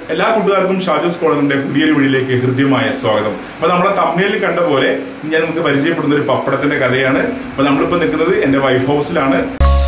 എല്ലാ കൂട്ടുകാർക്കും ഷാജു സ്കോളറിന്റെ പുതിയൊരു വീഡിയോയിലേക്ക് ഹൃദ്യമായ സ്വാഗതം അപ്പൊ നമ്മളെ തമിഴിൽ കണ്ട പോലെ ഞാൻ നമുക്ക് പരിചയപ്പെടുന്ന ഒരു പപ്പടത്തിന്റെ കഥയാണ് അപ്പൊ നമ്മളിപ്പോ നിൽക്കുന്നത് എന്റെ വൈഫ് ഹൗസിലാണ്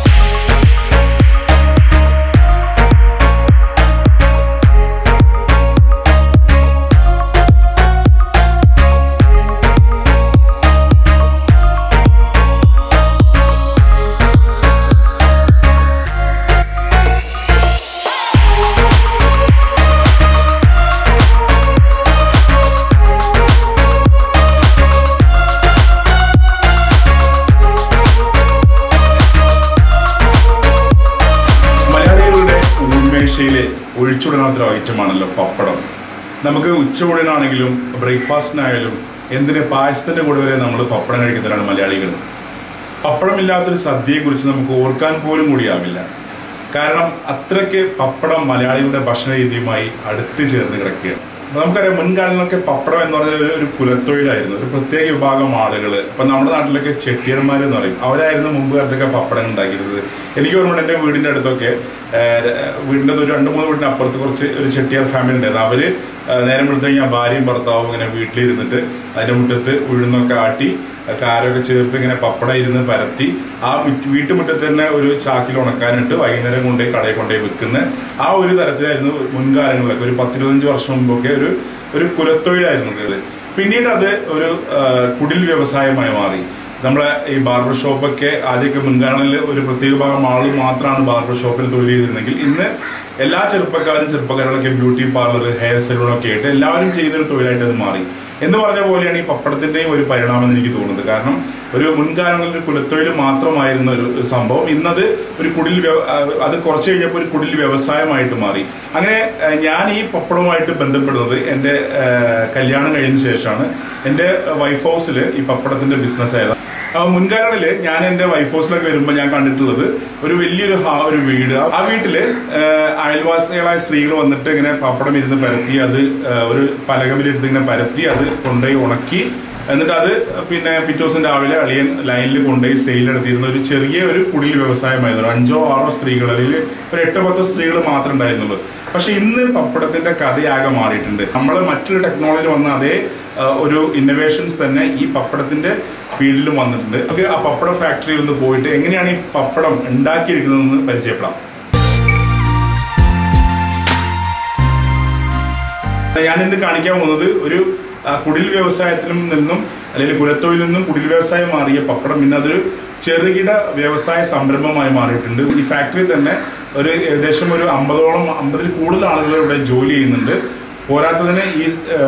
മലയാളികളുടെ ഉന്മേഷയിലെ ഒഴിച്ചുവിടാത്തൊരു ഐറ്റമാണല്ലോ പപ്പടം നമുക്ക് ഉച്ചയൂണിനാണെങ്കിലും ബ്രേക്ക്ഫാസ്റ്റിനായാലും എന്തിന് പായസത്തിന്റെ കൂടെ വരെ നമ്മൾ പപ്പടം കഴിക്കുന്നവരാണ് മലയാളികൾ പപ്പടമില്ലാത്തൊരു സദ്യയെക്കുറിച്ച് നമുക്ക് ഓർക്കാൻ പോലും കൂടിയാവില്ല കാരണം അത്രയ്ക്ക് പപ്പടം മലയാളികളുടെ ഭക്ഷണ രീതിയുമായി അടുത്ത് ചേർന്ന് കിടക്കുകയാണ് അപ്പൊ നമുക്കറിയാം മുൻകാലങ്ങളിലൊക്കെ പപ്പടം എന്ന് പറഞ്ഞാൽ ഒരു- ഒരു കുലത്തൊഴിലായിരുന്നു ഒരു പ്രത്യേക വിഭാഗം ആളുകൾ ഇപ്പൊ നമ്മുടെ നാട്ടിലൊക്കെ ചെട്ടിയന്മാർ എന്ന് പറയും അവരായിരുന്നു മുമ്പ് കാലത്തൊക്കെ പപ്പടം ഉണ്ടാക്കിയിരുന്നത് എനിക്ക് ഓർമ്മ എൻ്റെ വീടിൻ്റെ അടുത്തൊക്കെ ഏഹ്, വീടിൻ്റെ ഒരു രണ്ട് മൂന്ന് വീടിന് അപ്പുറത്ത് കുറച്ച് ഒരു ചെട്ടിയാർ ഫാമിലി ഉണ്ടായിരുന്നു അവര് ഏഹ്, നേരം വെളുത്ത് കഴിഞ്ഞാൽ ഭാര്യയും ഭർത്താവും ഇങ്ങനെ വീട്ടിലിരുന്നിട്ട് അതിന്റെ മുറ്റത്ത് ഉഴുന്നൊക്കെ ആട്ടി കാരൊക്കെ ചേർത്ത് ഇങ്ങനെ പപ്പടം ഇരുന്ന് പരത്തി ആ മുറ്റ- വീട്ടുമുറ്റത്ത് തന്നെ ഒരു ചാക്കിൽ ഉണക്കാനിട്ട് വൈകുന്നേരം കൊണ്ടുപോയി കടയിൽ കൊണ്ടുപോയി വെക്കുന്ന ആ ഒരു തരത്തിലായിരുന്നു മുൻകാലങ്ങളിലൊക്കെ ഒരു പത്തിരുപത്തഞ്ച് വർഷം മുമ്പൊക്കെ ഒരു ഒരു കുലത്തൊഴിലായിരുന്നു ഇത് പിന്നീട് അത് ഒരു ആ, കുടിൽ വ്യവസായമായി മാറി നമ്മളെ ഈ ബാർബർ ഷോപ്പൊക്കെ ആദ്യമൊക്കെ മുൻകാലങ്ങളിൽ ഒരു പ്രത്യേക ഭാഗം ആള് മാത്രമാണ് ബാർബർ ഷോപ്പിൽ തൊഴിൽ ചെയ്തിരുന്നെങ്കിൽ ഇന്ന് എല്ലാ ചെറുപ്പക്കാരും ചെറുപ്പക്കാരുകളൊക്കെ ബ്യൂട്ടി പാർലർ ഹെയർ സലൂൺ ഒക്കെ ആയിട്ട് എല്ലാവരും ചെയ്യുന്ന ഒരു തൊഴിലായിട്ട് അത് മാറി എന്ന് പറഞ്ഞ പോലെയാണ് ഈ പപ്പടത്തിന്റെയും ഒരു പരിണാമം എന്ന് എനിക്ക് തോന്നുന്നത് കാരണം ഒരു മുൻകാലങ്ങളിൽ ഒരു കുലത്തൊഴിൽ മാത്രമായിരുന്ന ഒരു സംഭവം ഇന്നത് ഒരു കുടിൽ വ്യവ- ആ, അത് കുറച്ച് കഴിഞ്ഞപ്പോൾ ഒരു കുടിൽ വ്യവസായമായിട്ട് മാറി അങ്ങനെ ആ, ഞാൻ ഈ പപ്പടവുമായിട്ട് ബന്ധപ്പെടുന്നത് എൻ്റെ ആ, കല്യാണം കഴിഞ്ഞ ശേഷമാണ് എൻ്റെ വൈഫ് ഹൗസിൽ ഈ പപ്പടത്തിന്റെ ബിസിനസ് ആയത് അപ്പൊ മുൻകാലങ്ങളില് ഞാൻ എന്റെ വൈഫ് ഹൗസിലൊക്കെ വരുമ്പോൾ ഞാൻ കണ്ടിട്ടുള്ളത് ഒരു വലിയൊരു ഹാ ഒരു വീട് ആ വീട്ടില് ആഹ്, അയൽവാസികളായ സ്ത്രീകൾ വന്നിട്ട് ഇങ്ങനെ പപ്പടം ഇരുന്ന് പരത്തി അത് ആഹ്, ഒരു പലകമിലെടുത്ത് ഇങ്ങനെ പരത്തി അത് കൊണ്ടുപോയി ഉണക്കി എന്നിട്ട് അത് പിന്നെ പിറ്റേ ദിവസം രാവിലെ അളിയൻ ലൈനിൽ കൊണ്ടുപോയി സെയിൽ എടുത്തിരുന്ന ഒരു ചെറിയ ഒരു കുടിൽ വ്യവസായമായിരുന്നു ഒരു അഞ്ചോ ആറോ സ്ത്രീകൾ അല്ലെങ്കിൽ ഒരു എട്ടോ പത്തോ സ്ത്രീകൾ മാത്രമേ ഉണ്ടായിരുന്നുള്ളൂ പക്ഷെ ഇന്ന് പപ്പടത്തിന്റെ കഥയാകെ മാറിയിട്ടുണ്ട് നമ്മൾ മറ്റൊരു ടെക്നോളജി വന്ന അതേ ആ, ഒരു ഇന്നോവേഷൻസ് തന്നെ ഈ പപ്പടത്തിന്റെ ഫീൽഡിലും വന്നിട്ടുണ്ട് നമുക്ക് ആ പപ്പട ഫാക്ടറിയിൽ ഒന്ന് പോയിട്ട് എങ്ങനെയാണ് ഈ പപ്പടം ഉണ്ടാക്കിയെടുക്കുന്നതെന്ന് പരിചയപ്പെടാം ഞാൻ ഇന്ന് കാണിക്കാൻ പോകുന്നത് ഒരു ആ, കുടിൽ വ്യവസായത്തിലും നിന്നും അല്ലെങ്കിൽ കുലത്തൊഴിൽ നിന്നും കുടിൽ വ്യവസായം മാറിയ പപ്പടം പിന്നെ അതൊരു ചെറുകിട വ്യവസായ സംരംഭമായി മാറിയിട്ടുണ്ട് ഈ ഫാക്ടറി തന്നെ ഒരു ഏകദേശം ഒരു അമ്പതോളം അമ്പതിൽ കൂടുതൽ ആളുകൾ ഇവിടെ ജോലി ചെയ്യുന്നുണ്ട് പോരാത്തതിന് ഈ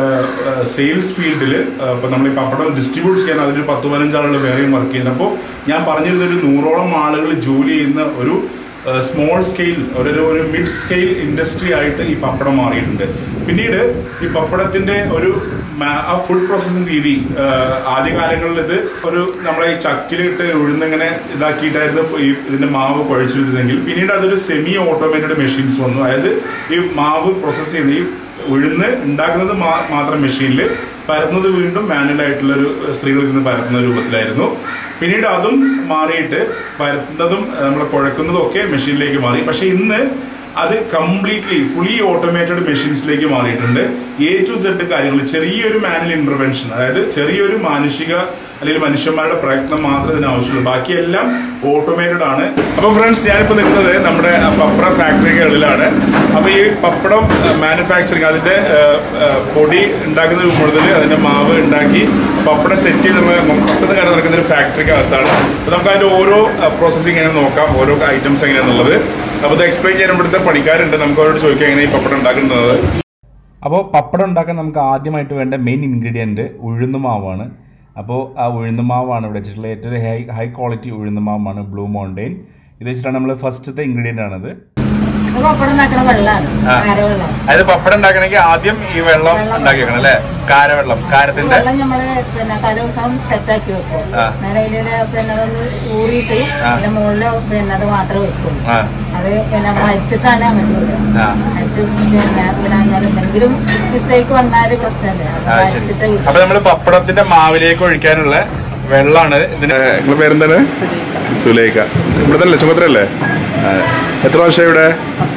സെയിൽസ് ഫീൽഡിൽ ഇപ്പൊ നമ്മൾ ഈ പപ്പടം ഡിസ്ട്രിബ്യൂട്ട് ചെയ്യാൻ അതിൽ പത്ത് പതിനഞ്ച് ആളുകൾ വേറെയും വർക്ക് ചെയ്യുന്നത് അപ്പോൾ ഞാൻ പറഞ്ഞിരുന്ന ഒരു നൂറോളം ആളുകൾ ജോലി ചെയ്യുന്ന ഒരു സ്മോൾ സ്കെയിൽ ഒരു ഒരു മിഡ് സ്കെയിൽ ഇൻഡസ്ട്രി ആയിട്ട് ഈ പപ്പടം മാറിയിട്ടുണ്ട് പിന്നീട് ഈ പപ്പടത്തിന്റെ ഒരു മാ- ആ ഫുഡ് പ്രോസസ്സിംഗ് രീതി ആ, ആദ്യകാലങ്ങളിൽ ഇത് ഒരു നമ്മളെ ഈ ചക്കിലിട്ട് ഉഴുന്നിങ്ങനെ ഇതാക്കിയിട്ടായിരുന്നു ഈ ഇതിന്റെ മാവ് കുഴച്ചിരുന്നെങ്കിൽ പിന്നീട് അതൊരു സെമി ഓട്ടോമേറ്റഡ് മെഷീൻസ് വന്നു അതായത് ഈ മാവ് പ്രോസസ്സ് ചെയ്യുന്ന ഈ ഉഴുന്ന് ഉണ്ടാക്കുന്നത് മാ- മാത്രം മെഷീനിൽ പരത്തുന്നത് വീണ്ടും മാനുവൽ ആയിട്ടുള്ള ഒരു സ്ത്രീകളിൽ നിന്ന് പരത്തുന്ന രൂപത്തിലായിരുന്നു പിന്നീട് അതും മാറിയിട്ട് പരത്തുന്നതും നമ്മൾ കുഴക്കുന്നതും ഒക്കെ മെഷീനിലേക്ക് മാറി പക്ഷെ ഇന്ന് അത് കംപ്ലീറ്റ്ലി ഫുള്ളി ഓട്ടോമേറ്റഡ് മെഷീൻസിലേക്ക് മാറിയിട്ടുണ്ട് എ ടു സെഡ് കാര്യങ്ങൾ ചെറിയൊരു മാനുവൽ ഇന്റർവെൻഷൻ അതായത് ചെറിയൊരു മാനുഷിക അല്ലെങ്കിൽ മനുഷ്യന്മാരുടെ പ്രയത്നം മാത്രമേ ഇതിന് ആവശ്യമുള്ളൂ ബാക്കിയെല്ലാം ഓട്ടോമേറ്റഡ് ആണ് അപ്പൊ ഫ്രണ്ട്സ് ഞാനിപ്പോ നിൽക്കുന്നത് നമ്മുടെ പപ്പട ഫാക്ടറികളിലാണ് അപ്പൊ ഈ പപ്പടം മാനുഫാക്ചറിങ് അതിന്റെ ആ, ആ, പൊടി ഉണ്ടാക്കുന്നത് മുതൽ അതിന്റെ മാവ് ഉണ്ടാക്കി പപ്പടം സെറ്റ് ചെയ്ത് മൊത്തത്തിൽ കാര്യം നടക്കുന്ന ഒരു ഫാക്ടറിക്ക് അകത്താണ് അപ്പൊ നമുക്ക് അതിന്റെ ഓരോ പ്രോസസ്സിംഗ് എങ്ങനെ നോക്കാം ഓരോ ഐറ്റംസ് എങ്ങനെയാണെന്നുള്ളത് അപ്പോൾ ഇത് എക്സ്പ്ലെയിൻ ചെയ്യാൻ ഇവിടുത്തെ പണിക്കാരുണ്ട് നമുക്ക് അവരോട് ചോദിക്കാം എങ്ങനെ ഈ പപ്പടം ഉണ്ടാക്കുന്നത് അപ്പോൾ പപ്പടം ഉണ്ടാക്കാൻ നമുക്ക് ആദ്യമായിട്ട് വേണ്ട മെയിൻ ഇൻഗ്രീഡിയൻറ്റ് ഉഴുന്നുമാവാണ് അപ്പോൾ ആ ഉഴുന്നുമാവാണ് ഇവിടെ വെച്ചിട്ടുള്ള ഏറ്റവും ഹൈ ഹൈ ക്വാളിറ്റി ഉഴുന്നുമാവാണ് ബ്ലൂ മൗണ്ടെയിൻ ഇത് വെച്ചിട്ടാണ് നമ്മൾ ഫസ്റ്റത്തെ ഇൻഗ്രീഡിയൻ്റ് ആണത് ഇത് പപ്പടം ഉണ്ടാക്കണ വെള്ളമാണ് ആ. കാരവെള്ളം അതായത് പപ്പടം ഉണ്ടാക്കണമെങ്കിൽ ആദ്യം ഈ വെള്ളം വെള്ളം ഉണ്ടാക്കി വെക്കണം അല്ലേ കാരവെള്ളം ഈ കാരത്തിന്റെ വെള്ളം നമ്മള് പിന്നെ തലേ ദിവസം സെറ്റാക്കി വെക്കും ആ. നിലയില് പിന്നെ അതൊന്ന് ഊറിയിട്ട് ആ. അതിന്റെ മുകളില് പിന്നെ അത് മാത്രം വെക്കും ആ അത് പിന്നെ മരിച്ചിട്ടാണ് അങ്ങോട്ട് വിടുക ആ. മരിച്ച് പിന്നെ വിടാഞ്ഞാൽ എന്തെങ്കിലും മിസ്റ്റേക്ക് വന്നാല് പ്രശ്നമില്ല അത് ആ, ശരി മരിച്ചിട്ട് വിടും അപ്പൊ നമ്മള് പപ്പടത്തിന്റെ മാവിലേക്ക് ഒഴിക്കാനുള്ള വെള്ളാണ് ഇതിന് നിങ്ങളുടെ പേരെന്താണ് സുലേഖ ഇവിടെ തന്നെ ചുമത്തലല്ലേ എത്ര വർഷം ഇവിടെ പത്ത് വർഷം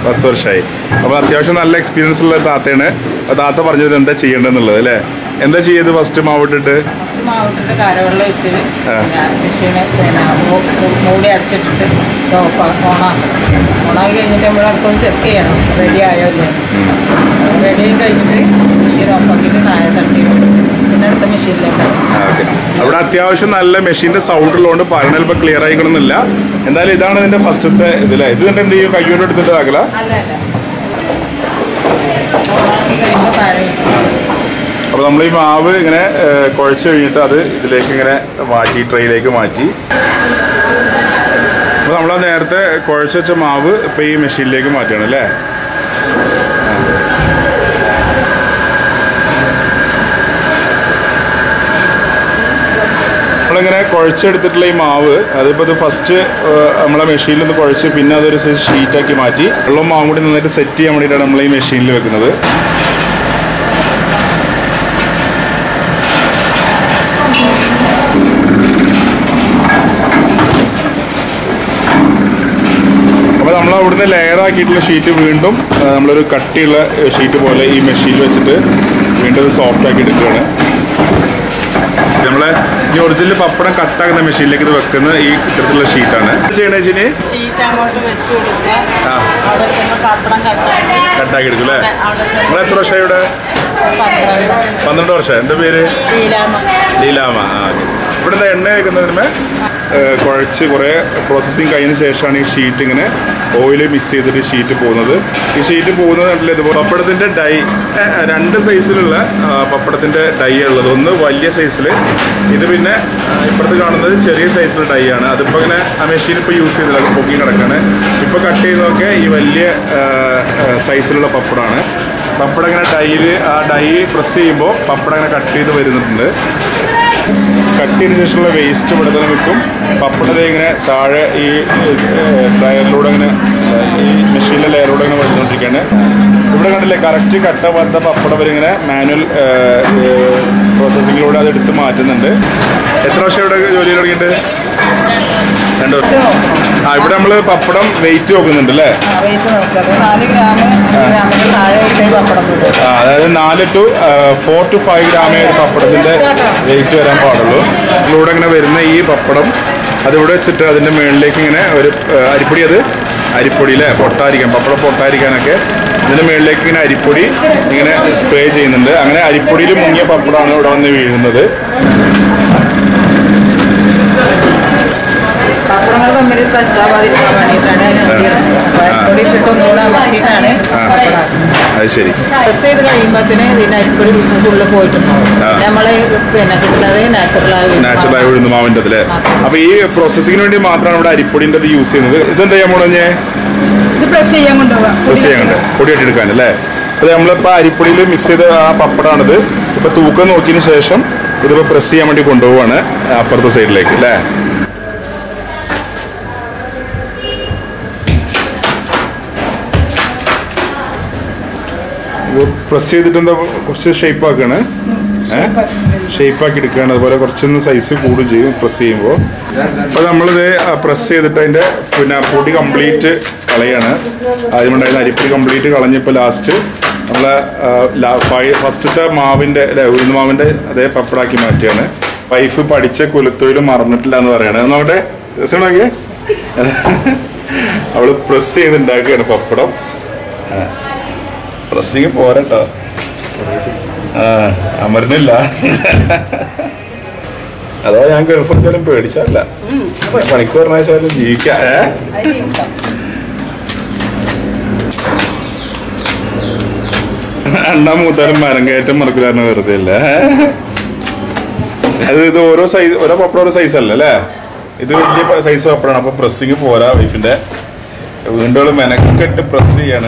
പത്ത് വർഷമായി അപ്പോൾ അത്യാവശ്യം നല്ല എക്സ്പീരിയൻസ് ഉള്ള താത്തയാണ് അപ്പോൾ താത്ത പറഞ്ഞത് എന്താ ചെയ്യേണ്ടതെന്നുള്ളത് അല്ലേ എന്താ ചെയ്യത് ഫസ്റ്റ് മാവിട്ടിട്ട് ഫസ്റ്റ് മാവിട്ടിട്ട് കരവെള്ളം ഒഴിച്ച് ആ. മെഷീന് പിന്നെ മൂ- മൂടി അടച്ചിട്ടിട്ട് ഇത് ഓഫ് ഓണാക്കണം ഓണാക്കി കഴിഞ്ഞിട്ട് നമ്മൾ അടുത്തൊന്ന് ചെക്ക് ചെയ്യണം റെഡി ആയോ ഇല്ലേ റെഡി ആയി കഴിഞ്ഞിട്ട് മെഷീൻ ഓഫാക്കിയിട്ട് താഴെ തട്ടി പിന്നെ അടുത്ത മെഷീനിലേക്ക് ഓക്കെ അവിടെ അത്യാവശ്യം നല്ല മെഷീന്റെ സൗണ്ട് ഉള്ളതുകൊണ്ട് പറയണ ചിലപ്പോൾ ക്ലിയർ ആയിക്കണമെന്നില്ല എന്തായാലും ഇതാണ് ഇതിന്റെ ഫസ്റ്റത്തെ ഇതിലെ ഇത് തന്നെ എന്ത് ചെയ്യും കയ്യോട് എടുത്തിട്ട് ആക്കല അല്ല അല്ല ഓണാക്കി കഴിയുമ്പോൾ താഴെ വെക്കും. അപ്പോൾ നമ്മൾ ഈ മാവ് ഇങ്ങനെ ഏഹ്, കുഴച്ച് കഴിഞ്ഞിട്ട് അത് ഇതിലേക്ക് ഇങ്ങനെ മാറ്റി ട്രെയിലേക്ക് മാറ്റി അപ്പോൾ നമ്മൾ നേരത്തെ കുഴച്ച് വെച്ച മാവ് ഇപ്പോൾ ഈ മെഷീനിലേക്ക് മാറ്റണം അല്ലേ നമ്മളിങ്ങനെ കുഴച്ചെടുത്തിട്ടുള്ള ഈ മാവ് അതിപ്പോൾ ഇത് ഫസ്റ്റ് നമ്മളെ മെഷീനിൽ ഒന്ന് കുഴച്ച് പിന്നെ അതൊരു സൈസ് ഷീറ്റാക്കി മാറ്റി വെള്ളവും മാവും കൂടി നന്നായിട്ട് സെറ്റ് ചെയ്യാൻ വേണ്ടിയിട്ടാണ് നമ്മൾ ഈ മെഷീനിൽ വെക്കുന്നത് അപ്പോൾ നമ്മൾ അവിടുന്ന് ലെയർ ആക്കിയിട്ടുള്ള ഷീറ്റ് വീണ്ടും ആ, നമ്മളൊരു കട്ടിയുള്ള ഷീറ്റ് പോലെ ഈ മെഷീനിൽ വെച്ചിട്ട് വീണ്ടും അത് സോഫ്റ്റ് ആക്കി എടുക്കുകയാണ് നമ്മളെ ഈ ഒറിജിനൽ പപ്പടം കട്ടാക്കുന്ന മെഷീനിലേക്ക് ഇത് വെക്കുന്ന ഈ ഇത്തരത്തിലുള്ള ഷീറ്റാണ് ചെയ്യണ വെച്ചിന് ഷീറ്റ് അങ്ങോട്ട് വെച്ച് കൊടുക്കുക ആ. അവിടെ ചെന്ന് പപ്പടം കട്ടാക്കി കട്ടാക്കി എടുക്കും അല്ലേ അവിടെ ചെന്ന് നമ്മൾ എത്ര വർഷമായി ഇവിടെ പന്ത്രണ്ട് പന്ത്രണ്ട് വർഷം എൻ്റെ പേര് തീരാമ ലീലാമ ആ ഓക്കെ ഇവിടുന്ന് എണ്ണ വെക്കുന്നതിന് കുഴച്ച് കുറേ പ്രോസസ്സിങ് കഴിഞ്ഞ ശേഷമാണ് ഈ ഷീറ്റ് ഇങ്ങനെ ഓയിൽ മിക്സ് ചെയ്തിട്ട് ഷീറ്റ് പോകുന്നത് ഈ ഷീറ്റ് പോകുന്നത് കണ്ടില്ല ഇതുപോലെ പപ്പടത്തിൻ്റെ ഡൈ ഏ, രണ്ട് സൈസിലുള്ള ആ, പപ്പടത്തിൻ്റെ ഡൈ ഉള്ളത് ഒന്ന് വലിയ സൈസിൽ ഇത് പിന്നെ ആ, ഇപ്പുറത്ത് കാണുന്നത് ചെറിയ സൈസിലുള്ള ഡൈ ആണ് അതിപ്പോൾ ഇങ്ങനെ ആ മെഷീൻ ഇപ്പോൾ യൂസ് ചെയ്തില്ല അത് പൊക്കി കിടക്കാണ് ഇപ്പോൾ കട്ട് ചെയ്തതൊക്കെ ഈ വലിയ ആ, ആ, സൈസിലുള്ള പപ്പടമാണ് പപ്പടം ഇങ്ങനെ ഡൈയിൽ ആ ഡൈ പ്രസ് ചെയ്യുമ്പോൾ പപ്പടം ഇങ്ങനെ കട്ട് ചെയ്ത് വരുന്നുണ്ട് കട്ട് ചെയ്തതിനു ശേഷമുള്ള വേസ്റ്റ് ഇവിടെ തന്നെ നിൽക്കും പപ്പടത്തെ ഇങ്ങനെ താഴെ ഈ ടയറിലൂടെ ഇങ്ങനെ ഏഹ്, ഈ മെഷീനിലെ ലെയറിലൂടെ ഇങ്ങനെ വരുന്നുകൊണ്ടിരിക്കുകയാണ് ഇവിടെ കണ്ടില്ലേ കറക്റ്റ് കട്ട പോലത്തെ പപ്പടം ഇവരിങ്ങനെ മാനുവൽ പ്രോസസ്സിങ്ങിലൂടെ അത് എടുത്ത് മാറ്റുന്നുണ്ട് എത്ര വർഷം ഇവിടെ ജോലി തുടങ്ങിയിട്ട് രണ്ട് വർഷം ആ ഇവിടെ നമ്മൾ പപ്പടം വെയിറ്റ് നോക്കുന്നുണ്ട് അല്ലേ വെയിറ്റ് നോക്കുക നാല് ഗ്രാം ഗ്രാമിന് താഴെ ഇട്ടേ പപ്പടം വിടും ആ, അതായത് നാല് ടു ഫോർ ടു ഫൈവ് ഗ്രാമേ ഒരു പപ്പടത്തിന്റെ വെയിറ്റ് വരാൻ പാടുള്ളൂ ഇതിലൂടെ ഇങ്ങനെ വരുന്ന ഈ പപ്പടം അതിവിടെ വെച്ചിട്ട് അതിന്റെ മുകളിലേക്ക് ഇങ്ങനെ ഒരു ആ, അരിപ്പൊടി അത് അരിപ്പൊടി അല്ലേ പൊട്ടാരിക്കാൻ പപ്പടം പൊട്ടാരിക്കാനൊക്കെ ഇതിന്റെ മുകളിലേക്ക് ഇങ്ങനെ അരിപ്പൊടി ഇങ്ങനെ സ്പ്രേ ചെയ്യുന്നുണ്ട് അങ്ങനെ അരിപ്പൊടിയിൽ മുങ്ങിയ പപ്പടമാണ് ഇവിടെ വന്ന് വീഴുന്നത് പപ്പടങ്ങൾ തമ്മിൽ തച്ചാവാതിരിക്കാൻ വേണ്ടിയിട്ടാണ് അരിപ്പൊടി ഇടുന്നത്. അപ്പൊ അരിപ്പൊടി ഇട്ടിട്ട് ഒന്നുകൂടെ അമർത്തിയിട്ടാണ് ആ. പപ്പടാക്കുന്നത് അത് ശരി പ്രസ് ചെയ്ത് കഴിയുമ്പോഴത്തേന് ഇതിന്റെ അരിപ്പൊടി ഉള്ളിൽ പോയിട്ടുണ്ടാവും ആ. നമ്മള് പിന്നെ കിട്ടുന്നത് നാച്ചുറലായി നാച്ചുറലായി വിടുന്നു മാവിൻ്റെ അല്ലേ അപ്പൊ ഈ പ്രോസസ്സിങ്ങിന് വേണ്ടി മാത്രമാണ് ഇവിടെ അരിപ്പൊടിൻ്റെ അത് യൂസ് ചെയ്യുന്നത് ഇതെന്താ ചെയ്യാൻ പോണേ ഇത് പ്രസ് ചെയ്യാൻ കൊണ്ടുപോകാം പ്രസ് ചെയ്യാനുണ്ട് പൊടിയായിട്ട് എടുക്കാൻ അല്ലേ അത് നമ്മളിപ്പോൾ അരിപ്പൊടിയിൽ മിക്സ് ചെയ്ത ആ പപ്പടാണിത് ഇപ്പോൾ തൂക്കം നോക്കിയതിന് ശേഷം ഇതിപ്പോൾ പ്രസ് ചെയ്യാൻ വേണ്ടി കൊണ്ടുപോവാണ് അപ്പുറത്തെ സൈഡിലേക്ക് അല്ലേ പ്രസ് ചെയ്തിട്ട് എന്താ കുറച്ച് ഷേപ്പ് ആക്കാണ് ഷേപ്പ് ആക്കി എടുക്കുകയാണ് അതുപോലെ കുറച്ചൊന്ന് സൈസ് കൂടും ചെയ്യും പ്രസ് ചെയ്യുമ്പോൾ അപ്പോൾ നമ്മളിത് പ്രസ് ചെയ്തിട്ട് അതിൻ്റെ പിന്നെ പൊടി കംപ്ലീറ്റ് കളയാണ് ആദ്യം ഉണ്ടായിരുന്ന അരിപ്പൊടി കംപ്ലീറ്റ് കളഞ്ഞപ്പോൾ ലാസ്റ്റ് നമ്മളെ ഫസ്റ്റത്തെ മാവിൻ്റെ അല്ലെ ഉഴുന്ന് മാവിൻ്റെ അതേ പപ്പടാക്കി മാറ്റിയാണ് വൈഫ് പഠിച്ച കുലത്തൊഴിൽ മറന്നിട്ടില്ല എന്ന് പറയാണ് അത് നോക്കട്ടെ രസമാണെങ്കിൽ അവള് പ്രസ് ചെയ്തുണ്ടാക്കുകയാണ് പപ്പടം പ്രസ്സിങ് പോരട്ടോ ആ അമരുന്നില്ല അതോ ഞാൻ ഗൾഫ് വെച്ചാലും പേടിച്ചല്ല പണിക്ക് പറഞ്ഞാലും ജീവിക്കാം ഏ രണ്ടാം മൂത്താലും മരം കയറ്റം മറക്കില്ലാന്ന് വെറുതെ അല്ല അത് ഇത് ഓരോ സൈസ് ഓരോ പപ്പടം ഓരോ സൈസ് അല്ലേ അല്ലേ ഇത് വലിയ സൈസ് പപ്പടാണ് അപ്പൊ പ്രസ്സിങ് പോരാ വൈഫിന്റെ വീണ്ടും അവള് മെനക്കെട്ട് പ്രസ് ചെയ്യാണ്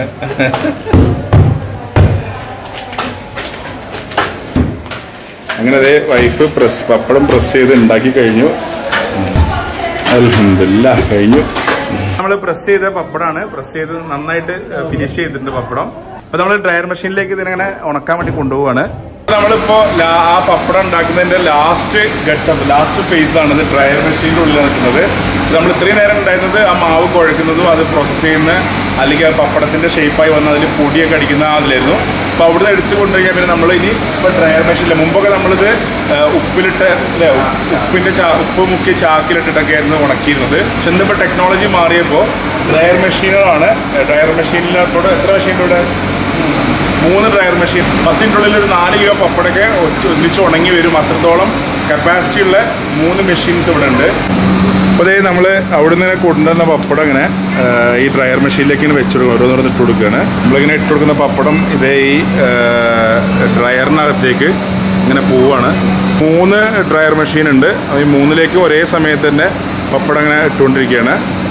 അങ്ങനെ അതേ വൈഫ് പ്രസ് പപ്പടം പ്രസ് ചെയ്ത് ഉണ്ടാക്കി കഴിഞ്ഞു അൽഹംദുലില്ലാ കഴിഞ്ഞു നമ്മൾ പ്രസ് ചെയ്ത പപ്പടമാണ് പ്രസ് ചെയ്ത് നന്നായിട്ട് ഫിനിഷ് ചെയ്തിട്ടുണ്ട് പപ്പടം അപ്പൊ നമ്മൾ ഡ്രയർ മെഷീനിലേക്ക് ഇതിനങ്ങനെ ഉണക്കാൻ വേണ്ടി കൊണ്ടുപോവാണ് നമ്മളിപ്പോ ലാ- ആ പപ്പടം ഉണ്ടാക്കുന്നതിന്റെ ലാസ്റ്റ് ഘട്ടം ലാസ്റ്റ് ഫേസ് ആണ് ഇത് ഡ്രയർ മെഷീനിന്റെ ഉള്ളിൽ നിൽക്കുന്നത് നമ്മൾ ഇത്രയും നേരം ഉണ്ടായിരുന്നത് ആ മാവ് കുഴക്കുന്നതും അത് പ്രോസസ്സ് ചെയ്യുന്ന അല്ലെങ്കിൽ ആ പപ്പടത്തിൻ്റെ ഷേപ്പായി വന്ന് അതിൽ പൊടിയൊക്കെ അടിക്കുന്ന അതിലായിരുന്നു അപ്പോൾ അവിടുന്ന് എടുത്ത് കൊണ്ടുപോയി പിന്നെ നമ്മൾ ഇനി ഇപ്പോൾ ഡ്രയർ മെഷീനിൽ മുമ്പൊക്കെ നമ്മളിത് ആ, ഉപ്പിലിട്ട് അല്ലേ ഉപ്പിൻ്റെ ചാ ഉപ്പ് മുക്കി ചാക്കിലിട്ടിട്ടൊക്കെ ആയിരുന്നു ഉണക്കിയിരുന്നത് പക്ഷെ ഇന്നിപ്പോൾ ടെക്നോളജി മാറിയപ്പോൾ ഡ്രയർ മെഷീനുകളാണ് ഡ്രയർ മെഷീനിലോട്ട് എത്ര മെഷീനിലൂടെ മൂന്ന് ഡ്രയർ മെഷീൻ പത്തിനുള്ളിൽ ഒരു നാല് കിലോ പപ്പടൊക്കെ ഒറ്റ ഒന്നിച്ച് ഉണങ്ങി വരും അത്രത്തോളം കപ്പാസിറ്റി ഉള്ള മൂന്ന് മെഷീൻസ് ഇവിടെ ഉണ്ട് അപ്പോൾ അതേ നമ്മൾ അവിടുന്ന് കൊണ്ടുവന്ന പപ്പടം ഇങ്ങനെ ആ, ഈ ഡ്രയർ മെഷീനിലേക്ക് ഇങ്ങനെ വെച്ചിടും ഓരോന്നോരോന്ന് ഇട്ട് കൊടുക്കുകയാണ് നമ്മളിങ്ങനെ ഇട്ട് കൊടുക്കുന്ന പപ്പടം ഇതേ ഈ ആ, ഡ്രയറിനകത്തേക്ക് ഇങ്ങനെ പോവാണ് മൂന്ന് ഡ്രയർ മെഷീൻ ഉണ്ട് അപ്പോൾ ഈ മൂന്നിലേക്കും ഒരേ സമയത്ത് തന്നെ പപ്പടം ഇങ്ങനെ ഇട്ടുകൊണ്ടിരിക്കുകയാണ്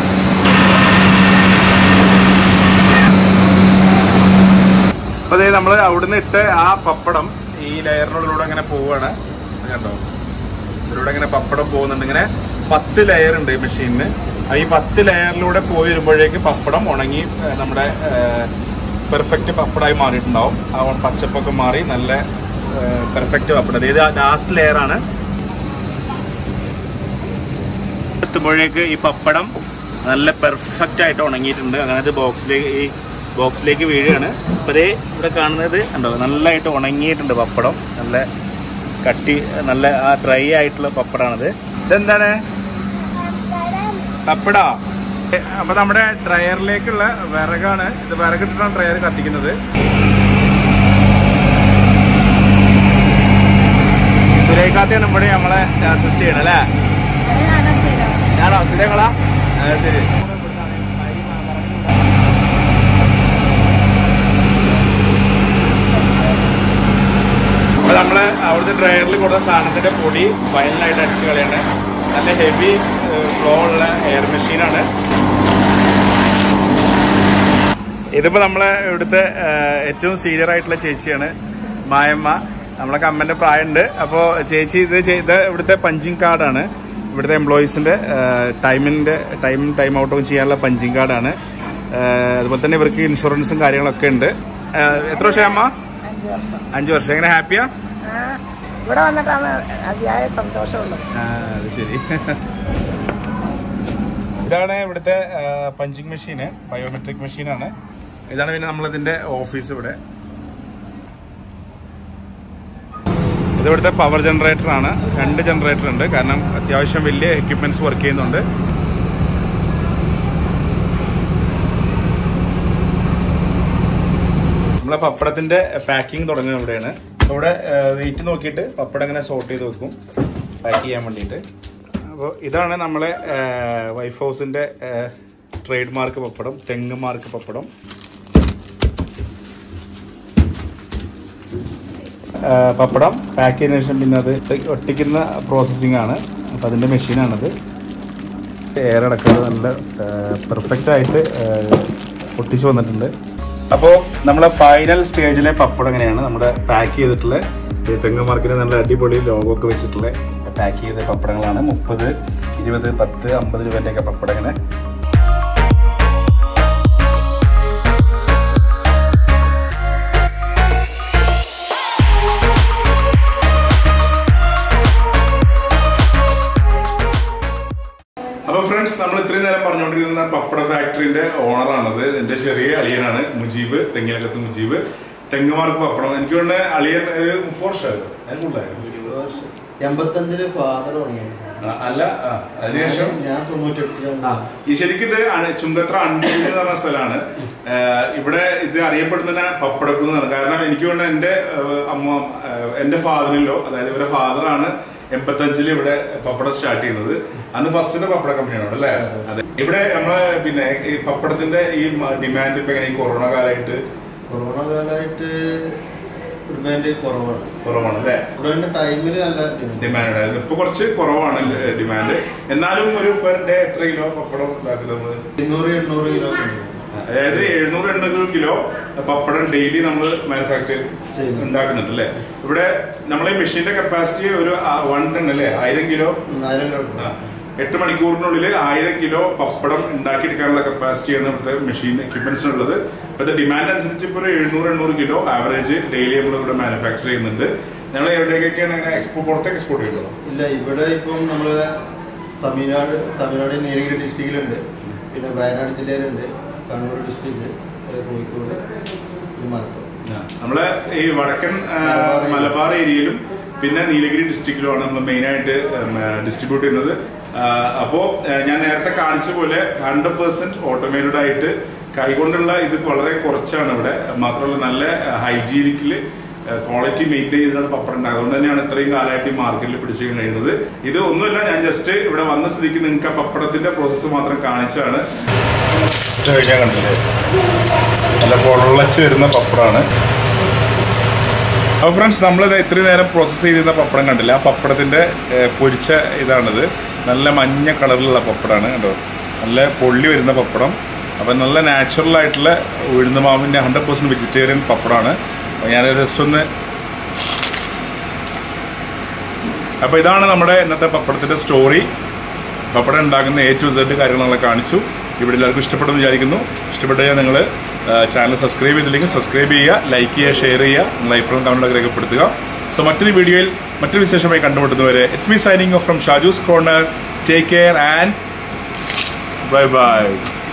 അപ്പോൾ അതേ നമ്മൾ അവിടുന്ന് ഇട്ട് ആ പപ്പടം ഈ ലെയറിനുള്ളിലൂടെ അങ്ങനെ പോവുകയാണ് ഇത് കണ്ടോ ഇതിലൂടെ ഇങ്ങനെ പപ്പടം പോകുന്നുണ്ട് ഇങ്ങനെ പത്ത് ലെയർ ഉണ്ട് ഈ മെഷീനിന് ഈ പത്ത് ലെയറിലൂടെ പോയി വരുമ്പോഴേക്ക് പപ്പടം ഉണങ്ങി ഏ, നമ്മുടെ പെർഫെക്റ്റ് പപ്പടമായി മാറിയിട്ടുണ്ടാവും ആ പച്ചപ്പൊക്കെ മാറി നല്ല പെർഫെക്റ്റ് പപ്പടം ഇത് ലാസ്റ്റ് ലെയർ ആണ് എത്തുമ്പോഴേക്ക് ഈ പപ്പടം നല്ല പെർഫെക്റ്റ് ആയിട്ട് ഉണങ്ങിയിട്ടുണ്ട് അങ്ങനെ ഇത് ബോക്സിലേക്ക് ഈ ബോക്സിലേക്ക് വീഴുകയാണ് അപ്പോൾ ഇതേ ഇവിടെ കാണുന്നത് ഉണ്ടോ നല്ലതായിട്ട് ഉണങ്ങിയിട്ടുണ്ട് പപ്പടം നല്ല കട്ടി നല്ല ആ ഡ്രൈ ആയിട്ടുള്ള പപ്പടാണിത് ഇതെന്താണ് പപ്പട അപ്പൊ നമ്മുടെ ഡ്രയറിലേക്കുള്ള വിറകാണ് ഇത് വിറകിട്ടിട്ടാണ് ഡ്രയർ കത്തിക്കുന്നത് സുരേഖാത്തയാണ് നമ്മുടെ നമ്മളെ അസിസ്റ്റ് ചെയ്യണം അല്ലേ ഞാനോ സുരേഖളാ ശരി അപ്പൊ നമ്മള് അവിടുത്തെ ഡ്രയറിൽ കൊടുത്ത സാധനത്തിന്റെ പൊടി ഫൈനലായിട്ട് അടിച്ചു കളയാണ് നല്ല ഹെവി ഫ്ലോ ഉള്ള എയർ മെഷീനാണ് ഇതിപ്പോ നമ്മളെ ഇവിടുത്തെ ആ, ഏറ്റവും സീനിയർ ആയിട്ടുള്ള ചേച്ചിയാണ് മായമ്മ നമ്മളെ കമ്മന്റെ പ്രായമുണ്ട് അപ്പോൾ ചേച്ചി ഇത് ചെയ്ത ഇവിടുത്തെ പഞ്ചിങ് കാർഡാണ് ഇവിടുത്തെ എംപ്ലോയീസിന്റെ ടൈമിന്റെ ടൈം ടൈം ഔട്ടും ചെയ്യാനുള്ള പഞ്ചിങ് കാർഡാണ് അതുപോലെ തന്നെ ഇവർക്ക് ഇൻഷുറൻസും കാര്യങ്ങളൊക്കെ ഉണ്ട് ആ, എത്ര വർഷമായി അമ്മ അഞ്ച് വർഷം അഞ്ചു വർഷം എങ്ങനെ ഹാപ്പിയാ ആ, ഇവിടെ വന്നിട്ടാണ് അതിയായ സന്തോഷമുള്ളത് ആ, അത് ശരി ഇതാണ് ഇവിടുത്തെ പഞ്ചിങ് മെഷീന് ബയോമെട്രിക് മെഷീനാണ് ഇതാണ് പിന്നെ നമ്മളതിന്റെ ഓഫീസ് ഇവിടെ ഇത് ഇവിടുത്തെ പവർ ജനറേറ്റർ ആണ് രണ്ട് ജനറേറ്റർ ഉണ്ട് കാരണം അത്യാവശ്യം വലിയ എക്യുപ്മെന്റ്സ് വർക്ക് ചെയ്യുന്നുണ്ട് നമ്മളെ പപ്പടത്തിന്റെ പാക്കിംഗ് തുടങ്ങുന്നത് ഇവിടെയാണ് ഇവിടെ വെയിറ്റ് നോക്കിയിട്ട് പപ്പടം ഇങ്ങനെ സോർട്ട് ചെയ്ത് വെക്കും പാക്ക് ചെയ്യാൻ വേണ്ടിയിട്ട് അപ്പോൾ ഇതാണ് നമ്മളെ വൈഫ് ഹൗസിന്റെ ട്രേഡ് മാർക്ക് പപ്പടം തെങ്ങ് മാർക്ക് പപ്പടം ആ, പപ്പടം പാക്ക് ചെയ്തതിനു ശേഷം പിന്നെ അത് ഒട്ടിക്കുന്ന പ്രോസസ്സിംഗ് ആണ് അപ്പോൾ അതിൻ്റെ മെഷീനാണത് എയർ അടക്കുന്നത് നല്ല പെർഫെക്റ്റ് ആയിട്ട് ആ, ഒട്ടിച്ച് വന്നിട്ടുണ്ട് അപ്പോൾ നമ്മളെ ഫൈനൽ സ്റ്റേജിലെ പപ്പടം എങ്ങനെയാണ് നമ്മുടെ പാക്ക് ചെയ്തിട്ടുള്ള ഈ തെങ്ങ് മാർക്കിന് നല്ല അടിപൊളി ലോഗോ ഒക്കെ വെച്ചിട്ടുള്ള പാക്ക് ചെയ്ത പപ്പടങ്ങളാണ് മുപ്പത് ഇരുപത് പത്ത് അമ്പത് രൂപേൻ്റെ ഒക്കെ പപ്പടം ഇങ്ങനെ അപ്പൊ ഫ്രണ്ട്സ് നമ്മൾ ഇത്രയും നേരം പറഞ്ഞുകൊണ്ടിരുന്ന പപ്പട ഫാക്ടറിന്റെ ഓണറാണത് എന്റെ ചെറിയ അളിയനാണ് മുജീബ് തെങ്ങിലകത്ത് മുജീബ് തെങ്ങുമാർക്ക് പപ്പടം എനിക്ക് കൊണ്ട് അളിയൻ ഒരു മുപ്പത് വർഷമായിരുന്നു അതിന് കൂടുതലായിരുന്നു എൺപത്തഞ്ചില് ഫാദർ തുടങ്ങിയത് ആ, അല്ല ആ, അതിനുശേഷം ഞാൻ തൊണ്ണൂറ്റെട്ടിലാണ് ആ, ഈ ശരിക്കും ഇത് അണ- ചുങ്കത്ര അണ്ടൂര് എന്ന് പറഞ്ഞ സ്ഥലമാണ് ഇവിടെ ഇത് അറിയപ്പെടുന്ന പപ്പടക്കുന്നാണ് കാരണം എനിക്ക് കൊണ്ട് എന്റെ ഏഹ്, അമ്മ ഏഹ്, എന്റെ ഫാദറിലോ അതായത് ഇവരുടെ ഫാദറാണ് എൺപത്തഞ്ചില് ഇവിടെ പപ്പടം സ്റ്റാർട്ട് ചെയ്യുന്നത് അന്ന് ഫസ്റ്റത്തെ പപ്പട കമ്പനിയാണ് അല്ലേ അതെ ഇവിടെ നമ്മളെ പിന്നെ ഈ പപ്പടത്തിന്റെ ഈ ഡിമാൻഡ് ഇപ്പൊ എങ്ങനെ ഈ കൊറോണ കാലമായിട്ട് കൊറോണ കാലമായിട്ട് ഡിമാൻഡ് കുറവാണ് കുറവാണ് അല്ലേ കൊറോണ ടൈമിൽ നല്ല ഡിമാൻഡ് ഡിമാൻഡ് ഉണ്ടായിരുന്നു ഇപ്പൊ കുറച്ച് കുറവാണ് ഡിമാൻഡ് എന്നാലും ഒരു പെർ ഡേ എത്ര കിലോ പപ്പടം ഉണ്ടാക്കുന്നത് നമ്മള് ഇരുന്നൂറ് എണ്ണൂറ് കിലോ കൊണ്ടുപോകും. അതായത് എഴുന്നൂറ് എണ്ണൂറ് കിലോ പപ്പടം ഡെയിലി നമ്മൾ മാനുഫാക്ചർ ചെയ്യുന്നു. ഉണ്ടാക്കുന്നുണ്ട് അല്ലേ ഇവിടെ നമ്മളെ മെഷീന്റെ കപ്പാസിറ്റി ഒരു വൺ ടൺ അല്ലേ ആയിരം കിലോ ഉം, ആയിരം കിലോ ആ, എട്ട് മണിക്കൂറിനുള്ളിൽ ആയിരം കിലോ പപ്പടം ഉണ്ടാക്കിയെടുക്കാനുള്ള കപ്പാസിറ്റിയാണ് ഇവിടുത്തെ മെഷീൻ എക്യുപ്മെന്റ്സിനുള്ളത് ഇപ്പോഴത്തെ ഡിമാൻഡ് അനുസരിച്ച് ഇപ്പോൾ ഒരു എഴുന്നൂറ് എണ്ണൂറ് കിലോ ആവറേജ് ഡെയിലി നമ്മൾ ഇവിടെ മാനുഫാക്ചർ ചെയ്യുന്നുണ്ട് ഞങ്ങൾ എവിടേക്കൊക്കെയാണ് എക്സ്പോ പുറത്തേക്ക് എക്സ്പോർട്ട് ചെയ്യുന്നത് ഇല്ല ഇവിടെ ഇപ്പം നമ്മള് തമിഴ്നാട് തമിഴ്നാട് നീലഗിരി ഡിസ്ട്രിക്റ്റിലുണ്ട് പിന്നെ വയനാട് ജില്ലയിലുണ്ട് കണ്ണൂർ ഡിസ്ട്രിക്റ്റ് കോഴിക്കോട് ഇത് മലപ്പുറം നമ്മളെ ഈ വടക്കൻ ആ, മലബാർ ഏരിയയിലും പിന്നെ നീലഗിരി ഡിസ്ട്രിക്റ്റിലുമാണ് നമ്മൾ മെയിനായിട്ട് ഡിസ്ട്രിബ്യൂട്ട് ചെയ്യുന്നത് അപ്പോൾ ഞാൻ നേരത്തെ കാണിച്ച പോലെ ഹൺഡ്രഡ് പെർസെന്റ് ഓട്ടോമേറ്റഡ് ആയിട്ട് കൈകൊണ്ടുള്ള ഇത് വളരെ കുറച്ചാണ് ഇവിടെ മാത്രമല്ല നല്ല ഹൈജീനിക്കില് ക്വാളിറ്റി മെയിൻറ്റെയിൻ ചെയ്തിട്ടാണ് പപ്പടം ഉണ്ടാകുന്നത് അതുകൊണ്ട് തന്നെയാണ് ഇത്രയും കാലമായിട്ട് ഈ മാർക്കറ്റിൽ പിടിച്ചു കഴിയുന്നത് ഇത് ഒന്നുമില്ല ഞാൻ ജസ്റ്റ് ഇവിടെ വന്ന സ്ഥിതിക്ക് നിങ്ങൾക്ക് ആ പപ്പടത്തിന്റെ പ്രോസസ്സ് മാത്രം കാണിച്ചാണ് കഴിക്കാൻ കണ്ടില്ലേ നല്ല പൊള്ളച്ച് വരുന്ന പപ്പടമാണ് അപ്പോൾ ഫ്രണ്ട്സ് നമ്മൾ ഇത്രയും നേരം പ്രോസസ്സ് ചെയ്തിരുന്ന പപ്പടം കണ്ടില്ല ആ പപ്പടത്തിൻ്റെ ഏഹ്, പൊരിച്ച ഇതാണിത് നല്ല മഞ്ഞ കളറിലുള്ള പപ്പടമാണ് കണ്ടോ നല്ല പൊള്ളി വരുന്ന പപ്പടം അപ്പം നല്ല നാച്ചുറൽ ആയിട്ടുള്ള ഉഴുന്ന മാവിൻ്റെ ഹൺഡ്രഡ് പെർസെൻറ്റ് വെജിറ്റേറിയൻ പപ്പടമാണ് അപ്പോൾ ഞാൻ ജസ്റ്റ് ഒന്ന് അപ്പോൾ ഇതാണ് നമ്മുടെ ഇന്നത്തെ പപ്പടത്തിൻ്റെ സ്റ്റോറി പപ്പടം ഉണ്ടാക്കുന്ന എ ടു സെഡ് കാര്യങ്ങളൊക്കെ കാണിച്ചു ഇവിടെ എല്ലാവർക്കും ഇഷ്ടപ്പെടുമെന്ന് വിചാരിക്കുന്നു ഇഷ്ടപ്പെട്ടാൽ നിങ്ങൾ ചാനൽ സബ്സ്ക്രൈബ് ചെയ്തില്ലെങ്കിൽ സബ്സ്ക്രൈബ് ചെയ്യുക ലൈക്ക് ചെയ്യുക ഷെയർ ചെയ്യുക നിങ്ങൾ അഭിപ്രായം കമൻറ്റൊക്കെ രേഖപ്പെടുത്തുക സോ മറ്റൊരു വീഡിയോയിൽ മറ്റൊരു വിശേഷമായി കണ്ടുമുട്ടുന്നവരെ it's me signing off from Shaju's Corner take care and bye by